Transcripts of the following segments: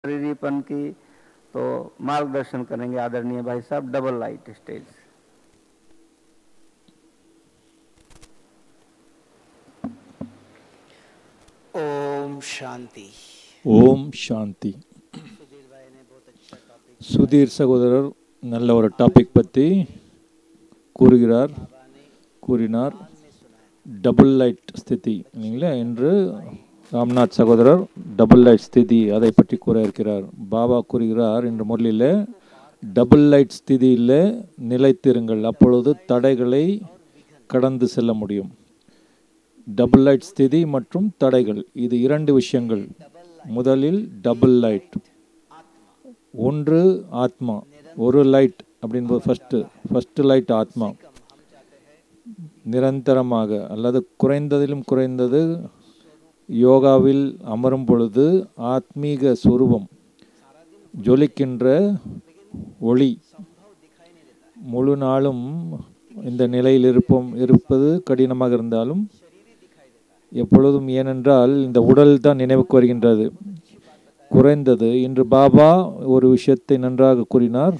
शरीरीपन की तो मार्गदर्शन करेंगे आदरणीय भाई साहब डबल लाइट स्टेज ओम शांति ஓம் சாந்தி சுதீர் சகோதரர் நல்ல ஒரு டாபிக் பற்றி கூறுகிறார் கூறினார் டபுள் லைட் ஸ்திதி இல்லைங்களா என்று ராம்நாத் சகோதரர் டபுள் லைட் ஸ்திதி அதை பற்றி கூற இருக்கிறார் பாபா கூறுகிறார் என்று முரளியில் டபுள் லைட் ஸ்திதியில் நிலைத்திருங்கள் அப்பொழுது தடைகளை கடந்து செல்ல முடியும் டபுள் லைட் ஸ்திதி மற்றும் தடைகள் இது இரண்டு விஷயங்கள் முதலில் டபுள் லைட் ஒன்று ஆத்மா ஒரு லைட் அப்படின்போது ஃபஸ்ட்டு ஃபஸ்ட்டு லைட் ஆத்மா நிரந்தரமாக அல்லது குறைந்ததிலும் குறைந்தது யோகாவில் அமரும் பொழுது ஆத்மீக சுரூபம் ஜொலிக்கின்ற ஒளி முழு நாளும் இந்த நிலையில் இருப்போம் இருப்பது கடினமாக இருந்தாலும் எப்பொழுதும் ஏனென்றால் இந்த உடல் தான் நினைவுக்கு வருகின்றது குறைந்தது இன்று பாபா ஒரு விஷயத்தை நன்றாக கூறினார்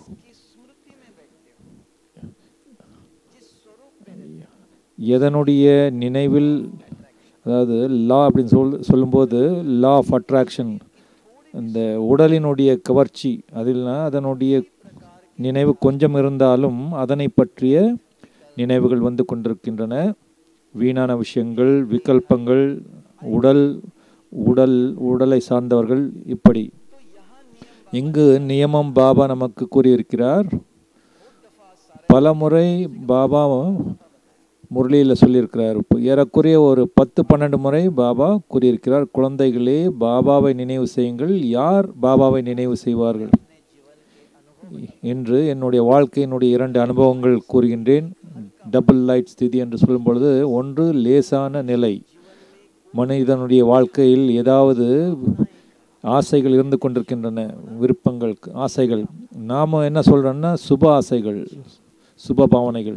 எதனுடைய நினைவில் அதாவது லா அப்படின்னு சொல் சொல்லும்போது லா ஆஃப் அட்ராக்ஷன் இந்த உடலினுடைய கவர்ச்சி அதில் அதனுடைய நினைவு கொஞ்சம் இருந்தாலும் அதனை பற்றிய நினைவுகள் வந்து கொண்டிருக்கின்றன வீணான விஷயங்கள் விகல்பங்கள் உடல் உடல் உடலை சார்ந்தவர்கள் இப்படி இங்கு நியமம் பாபா நமக்கு கூறியிருக்கிறார் பல முறை பாபா முரளியில் சொல்லியிருக்கிறார் இப்போ ஏறக்குறைய ஒரு பத்து பன்னெண்டு முறை பாபா கூறியிருக்கிறார் குழந்தைகளே பாபாவை நினைவு செய்யுங்கள் யார் பாபாவை நினைவு செய்வார்கள் என்று என்னுடைய வாழ்க்கையினுடைய இரண்டு அனுபவங்கள் கூறுகின்றேன் டபுள் லைட் ஸ்திதி என்று சொல்லும் பொழுது ஒன்று லேசான நிலை மனிதனுடைய வாழ்க்கையில் ஏதாவது ஆசைகள் இருந்து கொண்டிருக்கின்றன விருப்பங்கள் ஆசைகள் நாம் என்ன சொல்கிறோன்னா சுப ஆசைகள் சுப பாவனைகள்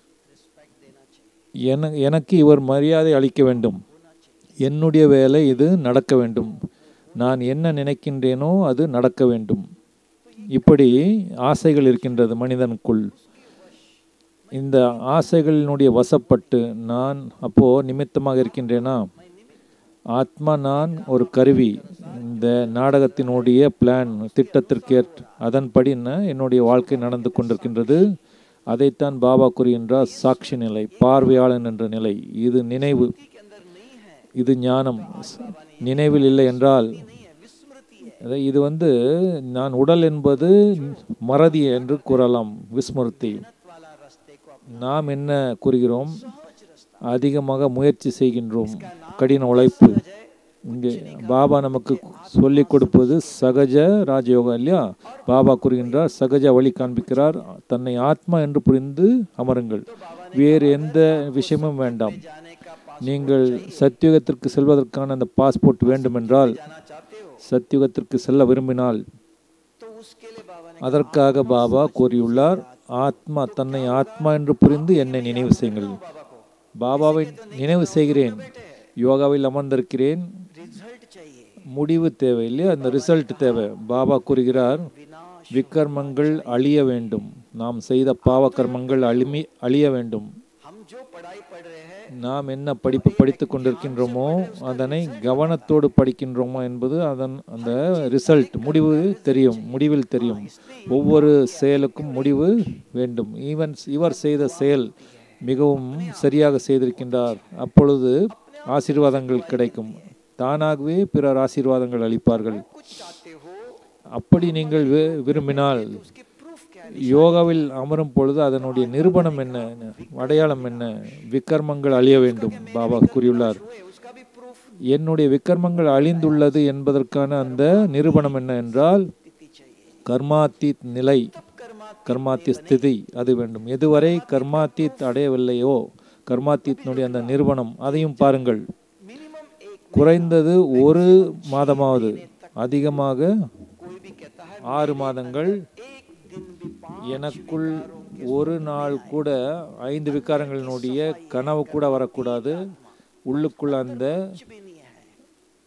என எனக்கு இவர் மரியாதை அளிக்க வேண்டும் என்னுடைய வேலை இது நடக்க வேண்டும் நான் என்ன நினைக்கின்றேனோ அது நடக்க வேண்டும் இப்படி ஆசைகள் இருக்கின்றது மனிதனுக்குள் இந்த ஆசைகளினுடைய வசப்பட்டு நான் அப்போது நிமித்தமாக இருக்கின்றேனா ஆத்மா நான் ஒரு கருவி இந்த நாடகத்தினுடைய பிளான் திட்டத்திற்கேற் அதன்படி என்னுடைய வாழ்க்கை நடந்து கொண்டிருக்கின்றது அதைத்தான் பாபா கூறுகின்றார் சாட்சி நிலை பார்வையாளன் என்ற நிலை இது நினைவு இது ஞானம் நினைவில் இல்லை என்றால் இது வந்து நான் உடல் என்பது மறதி என்று கூறலாம் விஸ்மிருதி நாம் என்ன கூறுகிறோம் அதிகமாக முயற்சி செய்கின்றோம் கடின உழைப்பு இங்கே பாபா நமக்கு சொல்லிக் கொடுப்பது சகஜ ராஜயோகம் இல்லையா பாபா கூறுகின்றார் சகஜ வழி காண்பிக்கிறார் தன்னை ஆத்மா என்று புரிந்து அமருங்கள் வேறு எந்த விஷயமும் வேண்டாம் நீங்கள் சத்தியுகத்திற்கு செல்வதற்கான அந்த பாஸ்போர்ட் வேண்டுமென்றால் சத்தியுகத்திற்கு செல்ல விரும்பினால் அதற்காக பாபா கூறியுள்ளார் ஆத்மா தன்னை ஆத்மா என்று புரிந்து என்னை நினைவு செய்யுங்கள் பாபாவை நினைவு செய்கிறேன் யோகாவில் அமர்ந்திருக்கிறேன் முடிவு தேவை இல்லையா அந்த ரிசல்ட் தேவை பாபா கூறுகிறார் விக்கர்மங்கள் அழிய வேண்டும் நாம் செய்த பாவ கர்மங்கள் அழிமி அழிய வேண்டும் நாம் என்ன படிப்பு படித்து கொண்டிருக்கின்றோமோ அதனை கவனத்தோடு படிக்கின்றோமோ என்பது அதன் அந்த ரிசல்ட் முடிவு தெரியும் முடிவில் தெரியும் ஒவ்வொரு செயலுக்கும் முடிவு வேண்டும் ஈவன் இவர் செய்த செயல் மிகவும் சரியாக செய்திருக்கின்றார் அப்பொழுது ஆசீர்வாதங்கள் கிடைக்கும் தானாகவே பிறர் ஆசீர்வாதங்கள் அளிப்பார்கள் அப்படி நீங்கள் விரும்பினால் யோகாவில் அமரும் பொழுது அதனுடைய நிரூபணம் என்ன அடையாளம் என்ன விக்கர்மங்கள் அழிய வேண்டும் பாபா கூறியுள்ளார் என்னுடைய விக்கர்மங்கள் அழிந்துள்ளது என்பதற்கான அந்த நிரூபணம் என்ன என்றால் கர்மாத்தீத் நிலை கர்மாத்திய ஸ்திதி அது வேண்டும் எதுவரை கர்மாத்தீத் அடையவில்லையோ கர்மாத்தீத்தினுடைய அந்த நிறுவனம் அதையும் பாருங்கள் குறைந்தது ஒரு மாதமாவது அதிகமாக ஆறு மாதங்கள் எனக்குள் ஒரு நாள் கூட ஐந்து விகாரங்களினுடைய கனவு கூட வரக்கூடாது உள்ளுக்குள் அந்த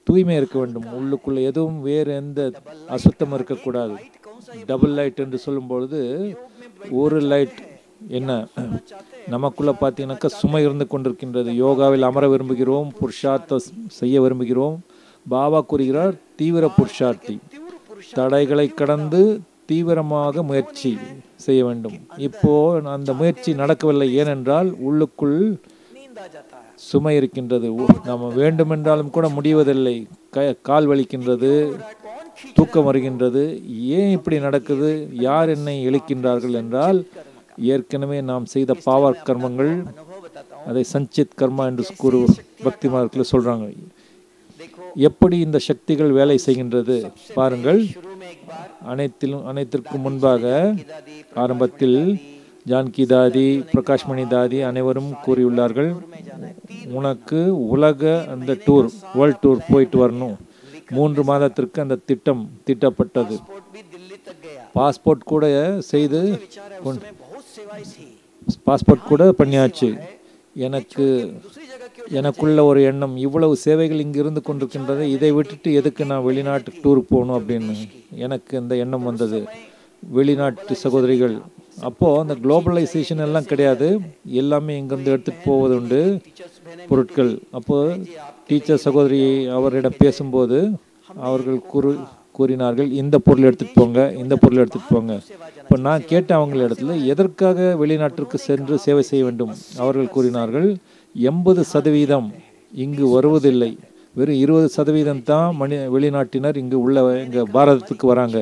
தூய்மை இருக்க வேண்டும் உள்ளுக்குள்ளே எதுவும் வேறு எந்த அசுத்தம் இருக்கக்கூடாது டபுள் லைட் என்று சொல்லும் பொழுது ஒரு லைட் என்ன நமக்குள்ள பார்த்தீங்கன்னாக்கா சுமை இருந்து கொண்டிருக்கின்றது யோகாவில் அமர விரும்புகிறோம் புருஷார்த்தம் செய்ய விரும்புகிறோம் பாபா கூறுகிறார் தீவிர புருஷார்த்தி தடைகளை கடந்து தீவிரமாக முயற்சி செய்ய வேண்டும் இப்போ அந்த முயற்சி நடக்கவில்லை ஏனென்றால் உள்ளுக்குள் नींद आ जाता है சுமை இருக்கின்றது உ- நம்ம வேண்டுமென்றாலும் கூட முடிவதில்லை க கால் வலிக்கின்றது தூக்கம் வருகின்றது ஏன் இப்படி நடக்குது யார் என்னை இழுக்கின்றார்கள் என்றால் ஏற்கனவே நாம் செய்த பாவ கர்மங்கள் अनुभव बताता हूँ அதை சஞ்சித் கர்மா என்று கூறு பக்திமார்க்கில் சொல்றாங்க देखो எப்படி இந்த சக்திகள் வேலை செய்கின்றது பாருங்கள் शुरू में एक बार அனைத்திலும் அனைத்திற்கும் முன்பாக ஆரம்பத்தில் ஜான்கி தாதி பிரகாஷ்மணி தாதி அனைவரும் கூறியுள்ளார்கள் உனக்கு உலக அந்த டூர் வேர்ல்ட் டூர் போயிட்டு வரணும் மூன்று மாதத்திற்கு அந்த திட்டம் திட்டப்பட்டது स्पोर्ट भी दिल्ली तक गया பாஸ்போர்ட் கூட செய்து विचार है उसमें बहुत सेवाएं थी பாஸ்போர்ட் கூட பண்ணியாச்சு எனக்கு दूसरी जगह क्यों எனக்குள்ள ஒரு எண்ணம் இவ்வளவு சேவைகள் இங்கு இருந்து கொண்டிருக்கின்றது இதை விட்டுட்டு எதுக்கு நான் வெளிநாட்டுக்கு டூர் போகணும் அப்படின்னு எனக்கு இந்த எண்ணம் வந்தது வெளிநாட்டு சகோதரிகள் அப்போது அந்த குளோபலைசேஷன் எல்லாம் கிடையாது எல்லாமே இங்கேருந்து எடுத்துகிட்டு போவது உண்டு பொருட்கள் அப்போது டீச்சர் சகோதரி அவரிடம் பேசும்போது அவர்கள் கூறு கூறினார்கள் இந்த பொருள் எடுத்துகிட்டு போங்க இந்த பொருள் எடுத்துகிட்டு போங்க இப்போ நான் கேட்ட அவங்க இடத்துல எதற்காக வெளிநாட்டிற்கு சென்று சேவை செய்ய வேண்டும் அவர்கள் கூறினார்கள் எண்பது சதவீதம் இங்கு வருவதில்லை வெறும் இருபது சதவீதம் தான் மனி வெளிநாட்டினர் இங்கு உள்ள எங்கள் பாரதத்துக்கு வராங்க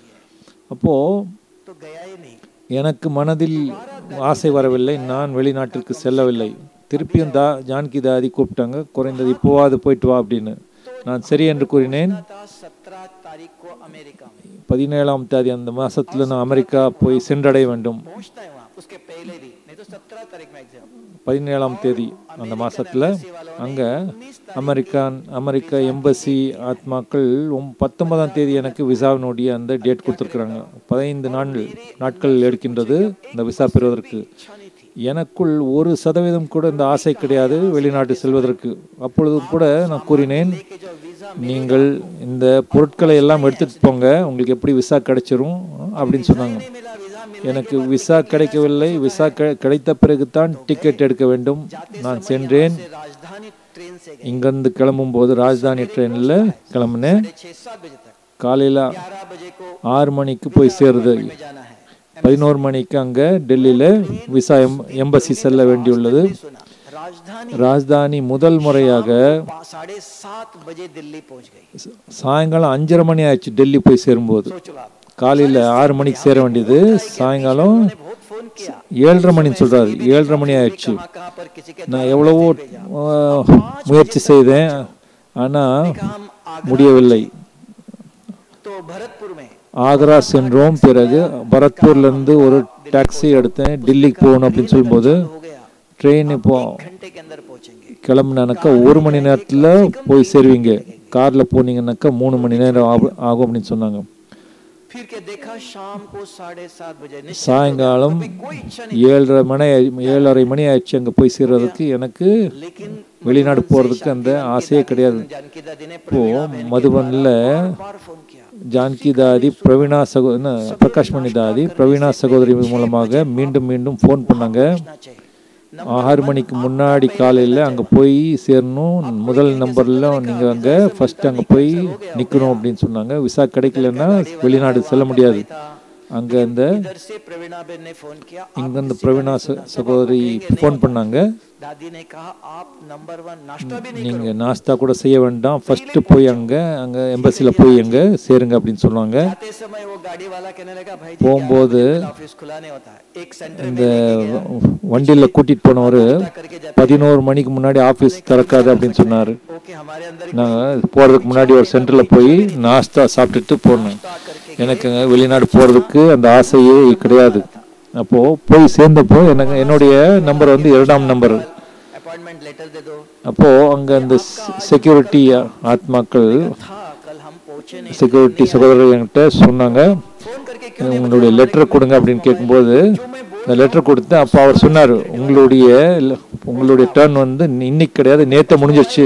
அப்போது तो गया ही नहीं எனக்கு மனதில் ஆசை வரவில்லை நான் வெளிநாட்டிற்கு செல்லவில்லை திருப்பியும் தா ஜான்கி தாதி கூப்பிட்டாங்க குறைந்தது இப்போவாது போயிட்டு வா அப்படின்னு நான் சரி என்று கூறினேன் था सत्रह तारीख को अमेरिका में பதினேழாம் தேதி அந்த மாசத்துல நான் அமெரிக்கா போய் சென்றடைய வேண்டும் पहुंचता है वहाँ उसके पहले भी नहीं तो सत्रह तारीख में एग्जाम பதினேழாம் தேதி அந்த மாசத்துல அங்க அமெரிக்கான் அமெரிக்கா எம்பசி ஆத்மாக்கள் ஒம்- பத்தொன்பதாம் தேதி எனக்கு விசாவினுடைய அந்த டேட் கொடுத்துருக்குறாங்க பதினைந்து நாட்கள் நாட்கள் எடுக்கின்றது இந்த விசா பெறுவதற்கு इच्छा नहीं थी எனக்குள் ஒரு சதவீதம் கூட இந்த ஆசை கிடையாது வெளிநாட்டு செல்வதற்கு அப்பொழுதும் கூட நான் கூறினேன் कि जो वीजा நீங்கள் இந்த பொருட்களை எல்லாம் எடுத்துட்டு போங்க உங்களுக்கு எப்படி விசா கிடைச்சிரும் அப்படின்னு சொன்னாங்க नहीं मिला वीजा मिल எனக்கு விசா கிடைக்கவில்லை விசா கிடை- கிடைத்த பிறகுதான் டிக்கெட் எடுக்க வேண்டும் நான் சென்றேன் से राजधानी ट्रेन से गए இங்கிருந்து கிளம்பும்போது ராஜதானி ட்ரெயினில் கிளம்புனேன் साढ़े छः सात बजे तक காலையில் ग्यारह बजे को ஆறு மணிக்கு போய் சேருது में जाना है பதினோரு மணிக்கு அங்கே டெல்லியில் விசா எம் எம்பசி செல்ல வேண்டியுள்ளது सुना राजधानी ராஜதானி முதல் முறையாக पा- साढ़े सात बजे दिल्ली पहुंच गई சாயங்காலம் அஞ்சரை மணி ஆயிடுச்சு டெல்லி போய் சேரும்போது सोचो आप காலையில் ஆறு மணிக்கு சேர வேண்டியது சாயங்காலம் मैंने बहुत फोन किया ஏழரை மணின்னு சொல்கிறாரு ஏழரை மணி ஆயிடுச்சு कहाँ कहाँ पर किसी के நான் எவ்வளவோ ஆஹ், முயற்சி செய்தேன் ஆனால் हम आगरा முடியவில்லை तो भरतपुर में ஆக்ரா சென்றோம் பிறகு பரத்பூர்லேருந்து ஒரு டாக்ஸி எடுத்தேன் டெல்லிக்கு போகணும் அப்படின்னு சொல்லும்போது हो गया ட்ரெயின் இப்போ घंटे के अंदर पहुंचेंगे கிளம்புனாக்கா ஒரு மணி நேரத்தில் போய் சேருவீங்க காரில் போனீங்கன்னாக்கா மூணு மணி நேரம் ஆகும் ஆகும் அப்படின்னு சொன்னாங்க फिर के देखा शाम को साढ़े सात बजे निश्चित சாயங்காலம் कोई इच्छा नहीं ஏழரை மணி ஆயி- ஏழரை மணி ஆயிடுச்சு அங்கே போய் சேர்றதுக்கு எனக்கு लेकिन வெளிநாடு போகிறதுக்கு அந்த ஆசையே கிடையாது जानकी दादी ने இப்போ மதுபனில் बार फोन किया ஜான்கி தாதி பிரவீணா சகோ என்ன, பிரகாஷ் மணி தாதி பிரவீணா சகோதரி மூலமாக மீண்டும் மீண்டும் ஃபோன் பண்ணாங்க ना चाहिए ஆறு மணிக்கு முன்னாடி காலையில் அங்கே போய் சேரணும் முதல் நம்பரில் நீங்கள் அங்கே ஃபர்ஸ்ட் அங்கே போய் நிற்கணும் அப்படின்னு சொன்னாங்க விசா கிடைக்கலன்னா வெளிநாடு செல்ல முடியாது அங்கே இந்த इधर से प्रवीणा बेन ने फोन किया आप இங்கேருந்து பிரவீணா ச- சகோதரி ஃபோன் பண்ணாங்க दादी ने कहा आप नंबर वन नाश्ता भी नहीं நீங்கள் நாஸ்தா கூட செய்ய வேண்டாம் ஃபஸ்ட்டு போய் அங்கே அங்கே எம்பசியில் போய் அங்கே சேருங்க அப்படின்னு சொன்னாங்க आते समय वो गाड़ी वाला कहने लगा भाई जी போகும்போது ऑफिस खुला नहीं होता है एक सेंटर में இந்த வண்டியில் கூட்டிகிட்டு போனவர் करके जाते பதினோரு மணிக்கு முன்னாடி ஆஃபீஸ் திறக்காது அப்படின்னு சொன்னார் ओके हमारे अंदर நான் போகிறதுக்கு முன்னாடி ஒரு சென்டரில் போய் நாஸ்தா சாப்பிட்டுட்டு போனேன் करके எனக்கு அங்க வெளிநாடு போகிறதுக்கு அந்த ஆசையே கிடையாது அப்போது போய் சேர்ந்தப்போ எனக்கு என்னுடைய நம்பர் வந்து இரண்டாம் நம்பர் अपॉइंटमेंट लेटर दे दो அப்போது அங்கே அந்த செக்யூரிட்டி ஆத்மாக்கள் था कल हम पहुंचे नहीं செக்யூரிட்டி சகோதரர் என்கிட்ட சொன்னாங்க फोन करके உங்களுடைய லெட்டர் கொடுங்க அப்படின்னு கேட்கும்போது இந்த லெட்டர் கொடுத்து அப்போ அவர் சொன்னார் உங்களுடைய உங்களுடைய டர்ன் வந்து இன்னைக்கு கிடையாது நேற்று முடிஞ்சிருச்சு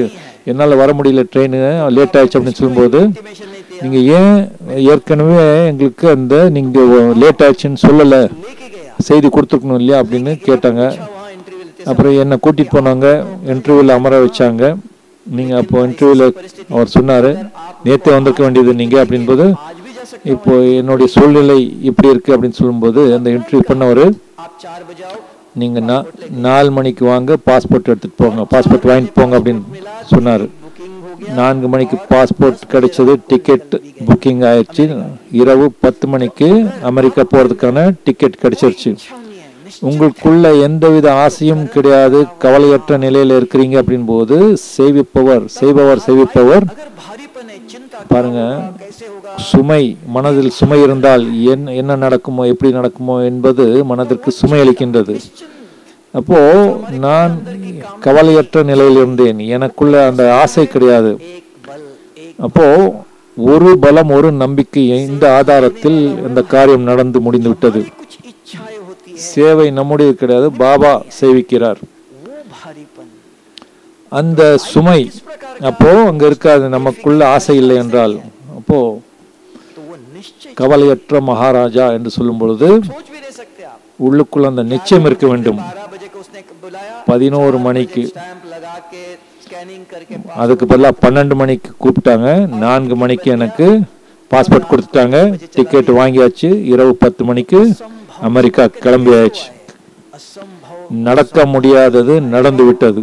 என்னால் வர முடியல ட்ரெயின் லேட் ஆயிடுச்சு அப்படின்னு சொல்லும்போது इंटीमेशन नहीं दिया நீங்கள் ஏன் ஏற்கனவே எங்களுக்கு அந்த நீங்கள் லேட் ஆயிடுச்சுன்னு சொல்லலை लेके गया செய்தி கொடுத்துருக்கணும் இல்லையா அப்படின்னு கேட்டாங்க अच्छा वहाँ इंटरव्यू लेते அப்புறம் என்னை கூட்டிகிட்டு போனாங்க இன்டர்வியூவில் அமர வச்சாங்க நீங்கள் அப்போ இன்டர்வியூவில் அவர் சொன்னார் நேற்றே வந்திருக்க வேண்டியது நீங்கள் அப்படின்போது आज भी जा सकते இப்போ என்னுடைய சூழ்நிலை இப்படி இருக்குது அப்படின்னு சொல்லும்போது அந்த இன்டர்வியூ பண்ணவர் आप चार बजे आओ நீங்கள் நா நாலு மணிக்கு வாங்க பாஸ்போர்ட் எடுத்துகிட்டு போங்க பாஸ்போர்ட் வாங்கிட்டு போங்க அப்படின்னு சொன்னார் बुकिंग हो गया நான்கு மணிக்கு பாஸ்போர்ட் கிடைச்சது டிக்கெட் புக்கிங் ஆயிடுச்சு இரவு பத்து மணிக்கு அமெரிக்கா போகிறதுக்கான டிக்கெட் கிடைச்சிருச்சு अच्छा नहीं है निश्चित உங்களுக்குள்ள எந்தவித ஆசையும் கிடையாது கவலையற்ற நிலையில இருக்கிறீங்க அப்படின் போது செய்விப்பவர் செய்பவர் செய்விப்பவர் अगर भारीपन है चिंता क्या பாருங்க होगा, कैसे होगा சுமை மனதில் சுமை இருந்தால் என் என்ன நடக்குமோ எப்படி நடக்குமோ என்பது மனதிற்கு சுமை அளிக்கின்றது அப்போ நான் கவலையற்ற நிலையில் இருந்தேன் எனக்குள்ள அந்த ஆசை கிடையாது एक बल एक அப்போ ஒரு பலம் ஒரு நம்பிக்கை இந்த ஆதாரத்தில் இந்த காரியம் நடந்து முடிந்து விட்டது कुछ इच्छाएं होती है சேவை நம்முடைய கிடையாது பாபா சேவிக்கிறார் वो भारीपन அந்த சுமை அப்போ அங்க இருக்காது நமக்குள்ள ஆசை இல்லை என்றால் அப்போ तो वो निश्चय கவலையற்ற மகாராஜா என்று சொல்லும் பொழுது सोच भी नहीं सकते आप உள்ளுக்குள்ள அந்த நிச்சயம் இருக்க வேண்டும் बारह बजे को उसने बुलाया பதினோரு மணிக்கு स्टैंप लगा के स्कैनिंग करके அதுக்கு பதிலாக பன்னெண்டு மணிக்கு கூப்பிட்டாங்க நான்கு மணிக்கு எனக்கு பாஸ்போர்ட் கொடுத்துட்டாங்க டிக்கெட் வாங்கியாச்சு இரவு பத்து மணிக்கு அமெரிக்கா கிளம்பியாச்சு असंभव நடக்க முடியாதது நடந்து விட்டது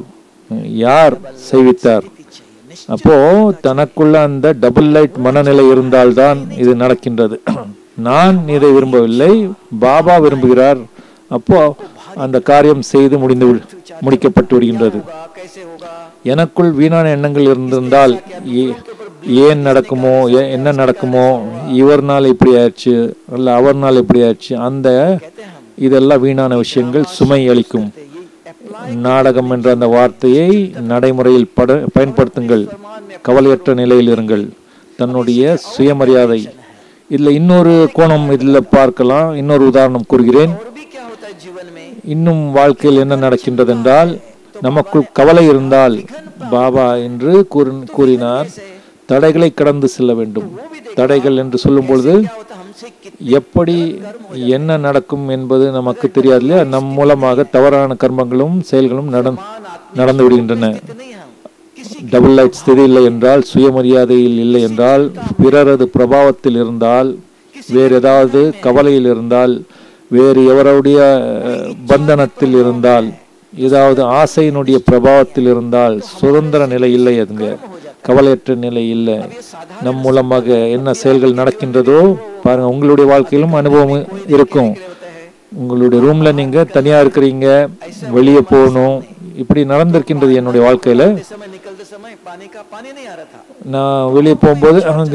யார் செய்வித்தார் चाहिए निश्चय அப்போ தனக்குள்ள அந்த டபுள் லைட் மனநிலை இருந்தால்தான் இது நடக்கின்றது நான் இதை விரும்பவில்லை பாபா விரும்புகிறார் அப்போ அந்த காரியம் செய்து முடிந்து வி- முடிக்கப்பட்டு விடுகின்றது होगा कैसे होगा எனக்குள் வீணான எண்ணங்கள் இருந்திருந்தால் ஏ- ஏன் நடக்குமோ ஏ- என்ன நடக்குமோ இவர்னால் இப்படி ஆயிடுச்சு அல்ல அவர்னால் இப்படி ஆயிடுச்சு அந்த कहते हैं हम இதெல்லாம் வீணான விஷயங்கள் சுமை அளிக்கும் ये apply நாடகம் என்ற அந்த வார்த்தையை நடைமுறையில் பட பயன்படுத்துங்கள் கவலையற்ற நிலையில் இருங்கள் தன்னுடைய சுயமரியாதை இதில் இன்னொரு கோணம் இதில் பார்க்கலாம் இன்னொரு உதாரணம் கூறுகிறேன் और भी क्या होता है जीवन में இன்னும் வாழ்க்கையில் என்ன நடக்கின்றது என்றால் நமக்குள் கவலை இருந்தால் பாபா என்று கூறு- கூறினார் தடைகளை கடந்து செல்ல வேண்டும் தடைகள் என்று சொல்லும் பொழுது क्या होता है हमसे कितने எப்படி என்ன நடக்கும் என்பது நமக்கு தெரியாது இல்லையா நம் மூலமாக தவறான கர்மங்களும் செயல்களும் நட நடந்து விடுகின்றன नहीं हम किसी டபுள் லைட் ஸ்திதி இல்லை என்றால் சுயமரியாதையில் இல்லை என்றால் பிறரது பிரபாவத்தில் இருந்தால் வேறு ஏதாவது கவலையில் இருந்தால் வேறு எவருடைய அஹ், பந்தனத்தில் இருந்தால் ஏதாவது ஆசையினுடைய பிரபாவத்தில் இருந்தால் சுதந்திர நிலை இல்லை அதுங்க கவலையற்ற நிலை இல்லை நம் மூலமாக என்ன செயல்கள் நடக்கின்றதோ பாருங்க உங்களுடைய வாழ்க்கையிலும் அனுபவம் இருக்கும் உங்களுடைய ரூம்ல நீங்க தனியா இருக்கிறீங்க வெளியே போகணும் இப்படி நடந்திருக்கின்றது என்னுடைய வாழ்க்கையில इस समय निकलते समय पानी का पानी नहीं आ रहा था நான் வெளியே போகும்போது அங்க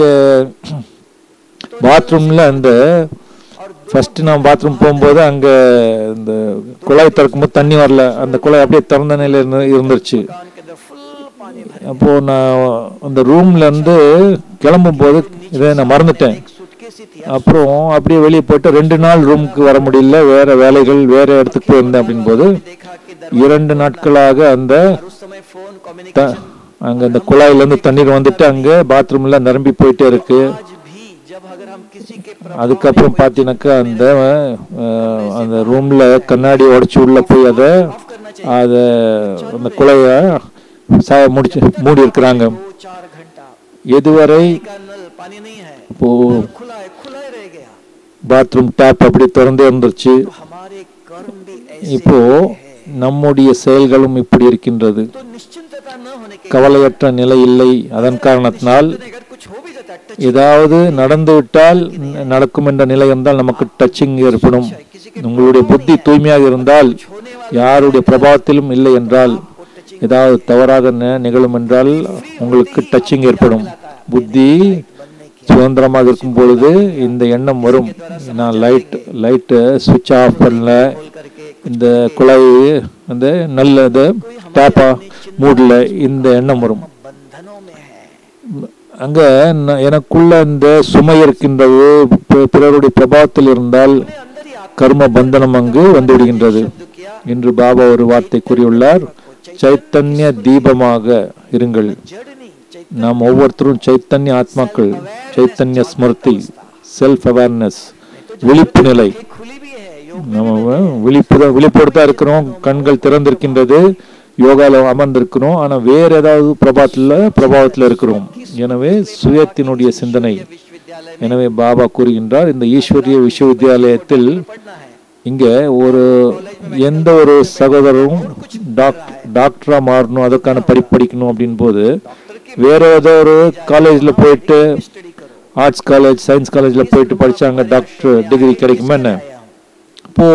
பாத்ரூம்ல அந்த ஃபர்ஸ்ட் நான் பாத்ரூம் போகும்போது அங்க இந்த குழாய் திறக்கும்போது தண்ணி வரல அந்த குழாய் அப்படியே திறந்த நிலையில இருந்து- இருந்துருச்சு कान के अंदर फुल पानी भर அப்போ நான் அந்த ரூம்ல இருந்து கிளம்பும் போது இதை நான் மறந்துட்டேன் एक सूटकेस ही थी அப்புறம் அப்படியே வெளியே போயிட்டு ரெண்டு நாள் ரூமுக்கு வர முடியல வேற வேலைகள் வேற இடத்துக்கு போயிருந்தேன் அப்படின் போது देखा कि இரண்டு நாட்களாக அந்த दर उस समय फोन த- कम्युनिकेशन அங்க அந்த குழாயில இருந்து தண்ணீர் வந்துட்டு அங்க பாத்ரூம்ல நிரம்பி போயிட்டே இருக்கு आज भी जब अगर हम किसी के प्र- அதுக்கப்புறம் பார்த்தீங்கன்னாக்கா அந்த அஹ், அந்த ரூம்ல கண்ணாடி உடைச்சு உள்ள போய் அதை அதை அந்த குழைய சா முடிச்சு மூடி இருக்கிறாங்க दो चार घंटा எதுவரை का नल पानी नहीं है இப்போ खुला है खुला ही रह गया பாத்ரூம் டேப் அப்படி திறந்தே இருந்துருச்சு तो हमारे कर्म भी ऐसे இப்போ நம்முடைய செயல்களும் இப்படி இருக்கின்றது तो निश्चिंतता न होने के கவலையற்ற நிலை இல்லை அதன் காரணத்தினால் कारण अगर कुछ हो भी जाता है टच ஏதாவது நடந்துவிட்டால் ந- நடக்கும் என்ற நிலை இருந்தால் நமக்கு டச்சிங் ஏற்படும் உங்களுடைய புத்தி தூய்மையாக இருந்தால் யாருடைய பிரபாவத்திலும் இல்லை என்றால் ஏதாவது தவறாக ந- நிகழும் என்றால் உங்களுக்கு டச்சிங் ஏற்படும் புத்தி சுதந்திரமாக இருக்கும் பொழுது இந்த எண்ணம் வரும் நான் லைட் லைட்டு சுவிட்ச் ஆஃப் பண்ணல இந்த குழாய் அந்த நல்லது டேப்பா மூடல இந்த எண்ணம் வரும் बंधनों में है அங்க ந- எனக்குள்ள இந்த சுமை இருக்கின்றது பி- பிறருடைய பிரபாவத்தில் இருந்தால் கர்ம பந்தனம் அங்கு வந்து விடுகின்றது என்று பாபா ஒரு வார்த்தை கூறியுள்ளார் சைத்தன்ய தீபமாக இருங்கள் जड़ नहीं चैतन्य நாம் ஒவ்வொருத்தரும் சைத்தன்ய ஆத்மாக்கள் சைத்தன்ய ஸ்மிருதி செல்ஃப் அவேர்னஸ் விழிப்பு நிலை की खुली भी है योग நம்ம விழிப்பு விழிப்போடு தான் இருக்கிறோம் கண்கள் திறந்திருக்கின்றது யோகால அமர்ந்திருக்கிறோம் ஆனா வேற ஏதாவது பிரபாத்துல பிரபாவத்துல இருக்கிறோம் எனவே சுயத்தினுடைய சிந்தனை विश्वविद्यालय எனவே பாபா கூறுகின்றார் இந்த ஈஸ்வரிய விஸ்வவித்யாலயத்தில் पढ़ना है இங்க ஒரு எந்த ஒரு சகோதரரும் டாக் டாக்டரா மாறணும் அதற்கான படிப்பு படிக்கணும் அப்படின் போது வேற ஏதோ ஒரு காலேஜ்ல போயிட்டு स्टडी करो ஆர்ட்ஸ் காலேஜ் சயின்ஸ் காலேஜ்ல போயிட்டு படிச்சாங்க டாக்டர் டிகிரி கிடைக்குமா என்ன இப்போ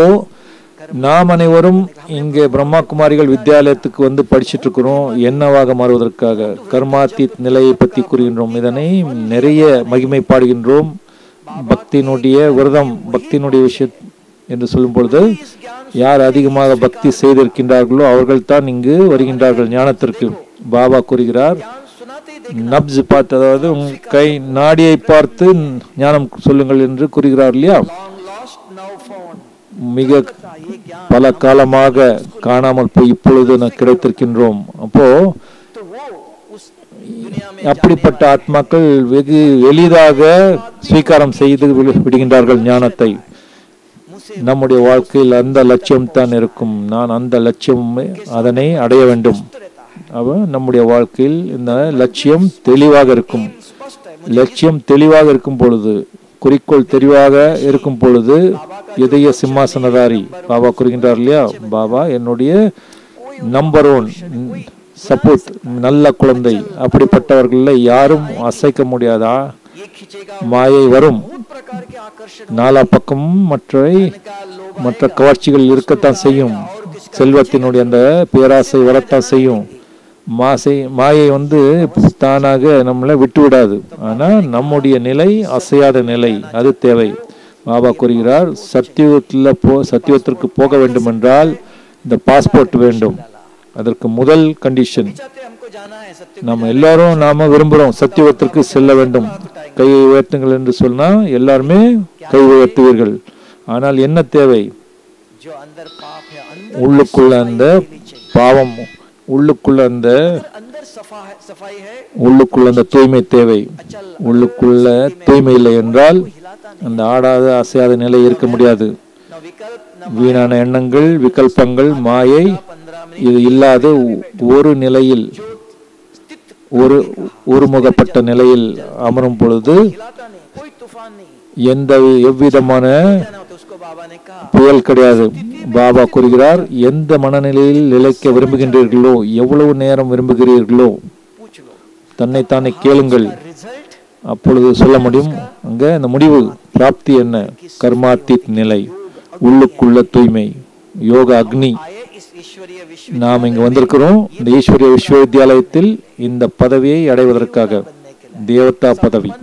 நாம் அனைவரும் இங்கே பிரம்மா குமாரிகள் வித்யாலயத்துக்கு வந்து படிச்சிட்டு இருக்கிறோம் என்னவாக மாறுவதற்காக கர்மாத்தீத் நிலையை பற்றி கூறுகின்றோம் இதனை நிறைய மகிமை பாடுகின்றோம் பக்தியினுடைய விரதம் பக்தியினுடைய விஷயம் என்று சொல்லும் பொழுது யார் அதிகமாக பக்தி செய்திருக்கின்றார்களோ அவர்கள் தான் இங்கு வருகின்றார்கள் ஞானத்திற்கு பாபா கூறுகிறார் ज्ञान सुनाते ही நப்ஸ் பார்த்து அதாவது உன் கை நாடியை பார்த்து ஞானம் சொல்லுங்கள் என்று கூறுகிறார் இல்லையா लॉन्ग लॉस्ट नाउ फाउंड மிக ये ज्ञान பல காலமாக காணாமல் போய் இப்பொழுது நான் கிடைத்திருக்கின்றோம் அப்போ तो वो उस दुनिया में அப்படிப்பட்ட ஆத்மாக்கள் வெகு எளிதாக ஸ்வீகாரம் செய்து விடு- விடுகின்றார்கள் ஞானத்தை मुझसे நம்முடைய வாழ்க்கையில் அந்த லட்சியம் தான் இருக்கும் நான் அந்த லட்சியம் அதனை அடைய வேண்டும் रहता है அவ நம்முடைய வாழ்க்கையில் இந்த லட்சியம் தெளிவாக இருக்கும் स्पष्ट है லட்சியம் தெளிவாக இருக்கும் பொழுது குறிக்கோள் தெளிவாக இருக்கும் பொழுது இதய சிம்மாசனதாரி பாபா கூறுகின்றார் இல்லையா பாபா என்னுடைய நம்பர் ஒன் சப்போர்ட் நல்ல குழந்தை அப்படிப்பட்டவர்களில் யாரும் அசைக்க முடியாதா ये खींचेगा மாயை வரும் बहुत प्रकार के आकर्षण நாலா பக்கமும் மற்றவை का लोभ மற்ற கவர்ச்சிகள் இருக்கத்தான் செய்யும் செல்வத்தினுடைய அந்த பேராசை வரத்தான் செய்யும் மாசை மாயை வந்து தானாக நம்மளை விட்டு விடாது ஆனா நம்முடைய நிலை அசையாத நிலை அது தேவை பாபா கூறுகிறார் சத்தியுகத்தில் போ சத்தியுகத்திற்கு போக வேண்டும் என்றால் இந்த பாஸ்போர்ட் வேண்டும் அதற்கு முதல் கண்டிஷன் चाहते हमको जाना है सत्य நம்ம எல்லாரும் நாம விரும்புறோம் சத்தியவத்திற்கு செல்ல வேண்டும் கையை உயர்த்துங்கள் என்று சொன்னா எல்லாருமே கை உயர்த்துவீர்கள் ஆனால் என்ன தேவை जो अंदर पाप है अंदर உள்ளுக்குள்ள அந்த பாவம் உள்ளுக்குள்ள அந்த अंदर सफा है सफाई है உள்ளுக்குள்ள அந்த தூய்மை தேவை अचल உள்ளுக்குள்ள தூய்மை இல்லை என்றால் அந்த ஆடாத அசையாத நிலை இருக்க முடியாது न विकल्प न வீணான எண்ணங்கள் விகல்பங்கள் மாயை पंद्रह मिनट இது இல்லாத ஒரு நிலையில் ஒரு ஒருமுகப்பட்ட நிலையில் அமரும் பொழுது हिलाता नहीं कोई तूफान नहीं எந்த எவ்விதமான ना तो उसको बाबा ने कहा புயல் கிடையாது பாபா கூறுகிறார் எந்த மனநிலையில் நிலைக்க விரும்புகின்றீர்களோ எவ்வளவு நேரம் விரும்புகிறீர்களோ पूछ लो தன்னைத்தானே கேளுங்கள் रिजल्ट அப்பொழுது சொல்ல முடியும் அங்க இந்த முடிவு பிராப்தி என்ன கர்மாத்தீத் நிலை உள்ளுக்குள்ள தூய்மை யோக அக்னி आए इस ईश्वरीय विश्व நாம் இங்கு வந்திருக்கிறோம் இந்த ஈஸ்வரிய விஸ்வவித்யாலயத்தில் இந்த பதவியை அடைவதற்காக தேவதா பதவி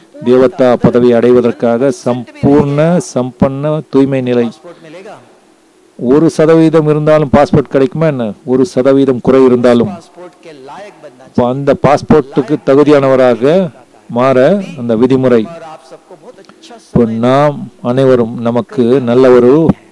தேவதா பதவி அடைவதற்காக சம்பூர்ண சம்பன்ன தூய்மை நிலை पासपोर्ट मिलेगा ஒரு சதவீதம் இருந்தாலும் பாஸ்போர்ட் கிடைக்குமா என்ன ஒரு சதவீதம் குறை இருந்தாலும் पासपोर्ट के लायक बनना இப்போ அந்த பாஸ்போர்ட்டுக்கு தகுதியானவராக மாற அந்த விதிமுறை और आप सबको बहुत अच्छा இப்போ நாம் அனைவரும் நமக்கு நல்ல ஒரு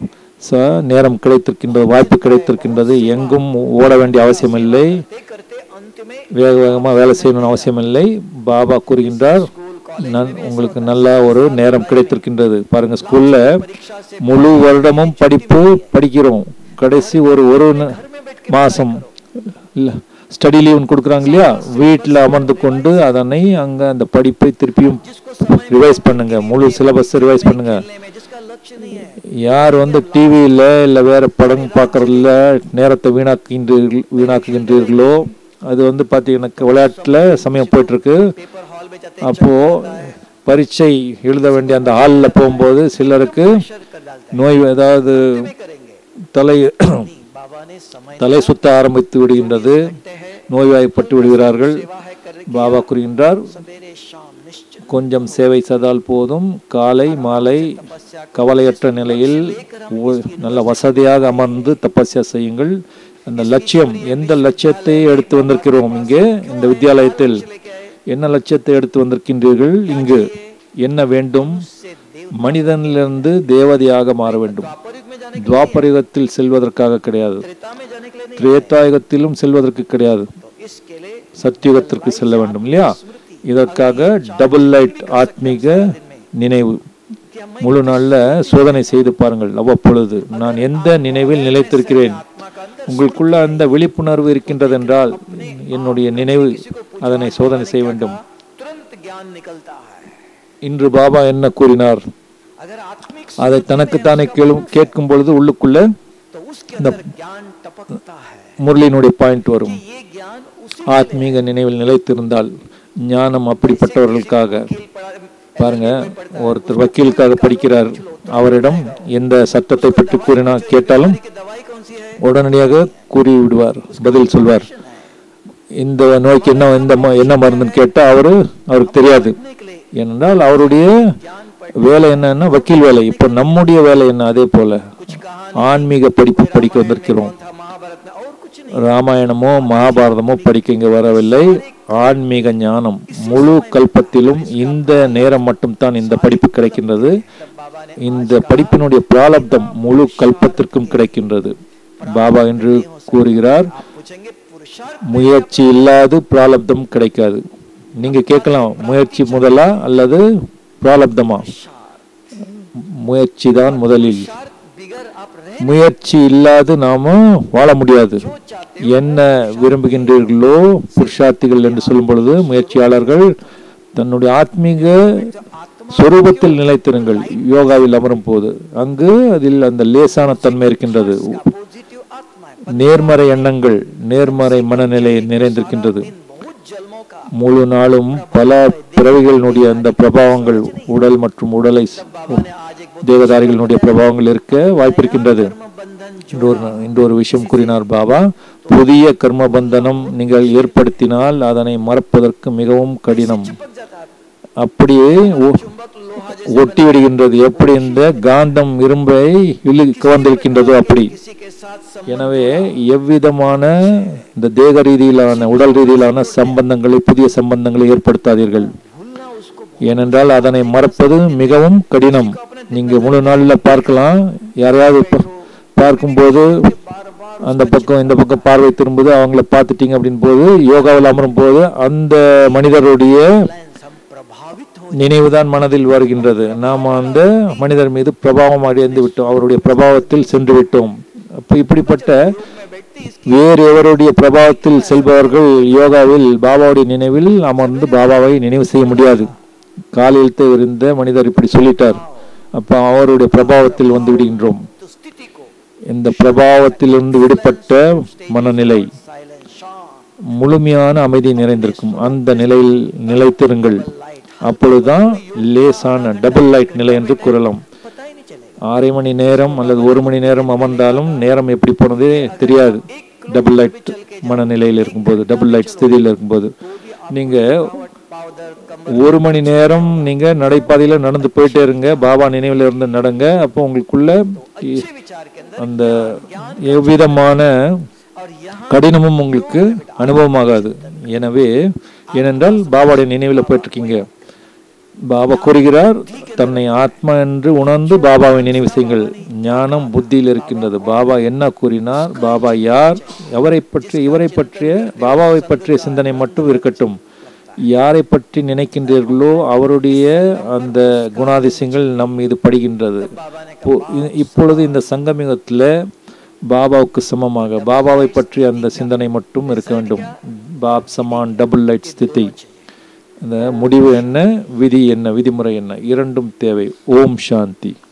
ச நேரம் கிடைத்திருக்கின்றது வாய்ப்பு கிடைத்திருக்கின்றது எங்கும் ஓட வேண்டிய அவசியம் இல்லை करते करते अंत में வேக வேகமாக வேலை செய்யணும்னு அவசியம் இல்லை பாபா கூறுகின்றார் நான் உங்களுக்கு நல்ல ஒரு நேரம் கிடைத்திருக்கின்றது பாருங்க ஸ்கூல்ல परीक्षा से முழு வருடமும் படிப்பு படிக்கிறோம் கடைசி ஒரு ஒரு ந- மாசம் இல்ல ஸ்டடி லீவ் கொடுக்குறாங்க இல்லையா வீட்டில் அமர்ந்து கொண்டு அதனை அங்க அந்த படிப்பை திருப்பியும் ரிவைஸ் பண்ணுங்க முழு சிலபஸ் ரிவைஸ் பண்ணுங்க खेलने में जिसका लक्ष्य नहीं है யார் வந்து டிவியில் இல்லை வேற படம் பார்க்கறதுல நேரத்தை வீணாக்குகின்றீர்கள் வீணாக்குகின்றீர்களோ அது வந்து பார்த்தீங்கன்னா விளையாட்டில் சமயம் போயிட்டு இருக்கு पेपर हॉल में जाते அப்போ பரீட்சை எழுத வேண்டிய அந்த ஹாலில் போகும்போது சிலருக்கு प्रेशर कर डालते நோய் ஏதாவது हैं करेंगे தலை नहीं बाबा ने समय தலை சுத்த ஆரம்பித்து விடுகின்றது है நோய்வாய்ப்பட்டு விடுகிறார்கள் सेवा है कर பாபா கூறுகின்றார் सवेरे शाम निश्चित கொஞ்சம் சேவை செய்தால் போதும் காலை மாலை கவலையற்ற நிலையில் ஒ- நல்ல வசதியாக அமர்ந்து தபஸ்யா செய்யுங்கள் அந்த லட்சியம் எந்த லட்சியத்தை எடுத்து வந்திருக்கிறோம் இங்கே இந்த வித்தியாலயத்தில் என்ன லட்சியத்தை எடுத்து வந்திருக்கின்றீர்கள் இங்கு என்ன வேண்டும் से देव மனிதனிலிருந்து தேவதையாக மாற வேண்டும் द्वापर युग में जाने துவாபரிகத்தில் செல்வதற்காக கிடையாது त्रेता में जाने के लिए नहीं திரேத்தாயுகத்திலும் செல்வதற்கு கிடையாது तो इसके लिए சத்தியுகத்திற்கு செல்ல வேண்டும் இல்லையா இதற்காக டபுள் லைட் ஆத்மீக நினைவு कि हम முழு நாளில் சோதனை செய்து பாருங்கள் அவ்வப்பொழுது நான் எந்த நினைவில் நிலைத்திருக்கிறேன் आत्मा का अंदर உங்களுக்குள்ள அந்த விழிப்புணர்வு இருக்கின்றது என்றால் என்னுடைய நினைவு அதனை சோதனை செய்ய வேண்டும் तुरंत ज्ञान निकलता है இன்று பாபா என்ன கூறினார் अगर आत्मिक அதை தனக்குத்தானே கேளும் கேட்கும் பொழுது உள்ளுக்குள்ள तो उसके अंदर ज्ञान टपकता है முரளியினுடைய பாயிண்ட் வரும் ये ज्ञान उसी ஆத்மீக நினைவில் நிலைத்திருந்தால் ஞானம் அப்படிப்பட்டவர்களுக்காக खेल पड़ा பாருங்க ஒருத்தர் வக்கீலுக்காக படிக்கிறார் அவரிடம் எந்த சட்டத்தை பற்றி கூறினா கேட்டாலும் की दवाई कौन सी है உடனடியாக கூறி விடுவார் பதில் சொல்வார் இந்த நோய்க்கு என்ன எந்த ம- என்ன மருந்துன்னு கேட்டால் அவரு அவருக்கு தெரியாது निकले ஏனென்றால் அவருடைய வேலை என்னன்னா வக்கீல் வேலை இப்போ நம்முடைய வேலை என்ன அதே போல कुछ कहानी ஆன்மீக படிப்பு படிக்க வந்திருக்கிறோம் था महाभारत में और कुछ नहीं ராமாயணமோ மகாபாரதமோ படிக்க இங்க வரவில்லை ஆன்மீக ஞானம் முழு கல்பத்திலும் இந்த நேரம் மட்டும்தான் இந்த படிப்பு கிடைக்கின்றது बाबा ने இந்த படிப்பினுடைய பிராலப்தம் முழு கல்பத்திற்கும் கிடைக்கின்றது பாபா என்று கூறுகிறார் आप पूछेंगे पुरुषार्थ முயற்சி இல்லாது பிராலப்தம் கிடைக்காது நீங்க கேட்கலாம் முயற்சி முதலா அல்லது பிராலப்தமா முயற்சி தான் முதலில் पुरुषार्थ बिगर आप रह முயற்சி இல்லாது நாம வாழ முடியாது चाहते என்ன விரும்புகின்றீர்களோ புருஷார்த்திகள் என்று சொல்லும் பொழுது முயற்சியாளர்கள் தன்னுடைய ஆத்மீக சொரூபத்தில் நிலைத்திருங்கள் யோகாவில் அமரும் போது அங்கு அதில் அந்த லேசான தன்மை இருக்கின்றது पॉजिटिव आत्मा है நேர்மறை எண்ணங்கள் நேர்மறை மனநிலை நிறைந்திருக்கின்றது इन बहुत जन्मों का முழு நாளும் பல பிறவிகளினுடைய அந்த பிரபாவங்கள் உடல் மற்றும் உடலை बाबा ने आज एक தேவதாரிகளினுடைய பிரபாவங்கள் இருக்க வாய்ப்பிருக்கின்றது कर्म बंधन இன்று ஒரு இன்று ஒரு விஷயம் கூறினார் பாபா புதிய கர்ம பந்தனம் நீங்கள் ஏற்படுத்தினால் அதனை மறப்பதற்கு மிகவும் கடினம் चिपक जाता है அப்படியே ஒ- चुंबक लोहा जैसे ஒட்டி விடுகின்றது எப்படி இந்த காந்தம் இரும்பை இழு கவர்ந்திருக்கின்றதோ அப்படி किसी के साथ सम எனவே எவ்விதமான இந்த தேக ரீதியிலான உடல் ரீதியிலான சம்பந்தங்களை புதிய சம்பந்தங்களை ஏற்படுத்தாதீர்கள் भूलना उसको ஏனென்றால் அதனை மறப்பது மிகவும் கடினம் நீங்க முழு நாளில் பார்க்கலாம் யாரையாவது பா- பார்க்கும்போது बार बार அந்த பக்கம் இந்த பக்கம் பார்வை திரும்புது அவங்கள பார்த்துட்டீங்க அப்படின் போது யோகாவில் அமரும் போது அந்த மனிதருடைய लेंस हम प्रभावित हो நினைவுதான் மனதில் வருகின்றது நாம் அந்த மனிதர் மீது பிரபாவம் அடைந்து விட்டோம் அவருடைய பிரபாவத்தில் சென்று விட்டோம் அப்போ இப்படிப்பட்ட में बैठती इसकी வேறு எவருடைய பிரபாவத்தில் செல்பவர்கள் யோகாவில் பாபாவுடைய நினைவில் அமர்ந்து பாபாவை நினைவு செய்ய முடியாது காலையில் இருந்த மனிதர் இப்படி சொல்லிட்டார் அப்ப அவருடைய பிரபாவத்தில் வந்து விடுகின்றோம் तो स्थिति को இந்த பிரபாவத்திலிருந்து விடுபட்ட மனநிலை साइलेंस शांत முழுமையான அமைதி நிறைந்திருக்கும் அந்த நிலையில் நிலைத்திருங்கள் அப்பொழுதுதான் லேசான டபுள் லைட் நிலை என்று கூறலாம் पता ही नहीं चलेगा அரை மணி நேரம் அல்லது ஒரு மணி நேரம் அமர்ந்தாலும் நேரம் எப்படி போனதே தெரியாது டபுள் லைட் மனநிலையில் இருக்கும்போது டபுள் லைட் ஸ்திதியில் இருக்கும்போது நீங்க पाउडर कम ஒரு மணி நேரம் நீங்க நடைபாதையில நடந்து போயிட்டே இருங்க பாபா நினைவுல இருந்து நடங்க அப்போ உங்களுக்குள்ள இ- अच्छे विचार के अंदर அந்த எவ்விதமான और यहाँ கடினமும் உங்களுக்கு அனுபவமாகாது எனவே ஏனென்றால் பாபாவுடைய நினைவில் போயிட்டுருக்கீங்க பாபா கூறுகிறார் தன்னை ஆத்மா என்று உணர்ந்து பாபாவை நினைவு செய்யுங்கள் ஞானம் புத்தியில் இருக்கின்றது பாபா என்ன கூறினார் பாபா யார் எவரை பற்றி இவரை பற்றிய பாபாவை பற்றிய சிந்தனை மட்டும் இருக்கட்டும் யாரை பற்றி நினைக்கின்றீர்களோ அவருடைய அந்த குணாதிசயங்கள் நம் மீது படுகின்றது இப்போ- இ- இப்பொழுது இந்த சங்கமிகத்தில் பாபாவுக்கு சமமாக பாபாவை பற்றி அந்த சிந்தனை மட்டும் இருக்க வேண்டும் பாப் சமான் டபுள் லைட் ஸ்திதி இந்த முடிவு என்ன விதி என்ன விதிமுறை என்ன இரண்டும் தேவை ஓம் சாந்தி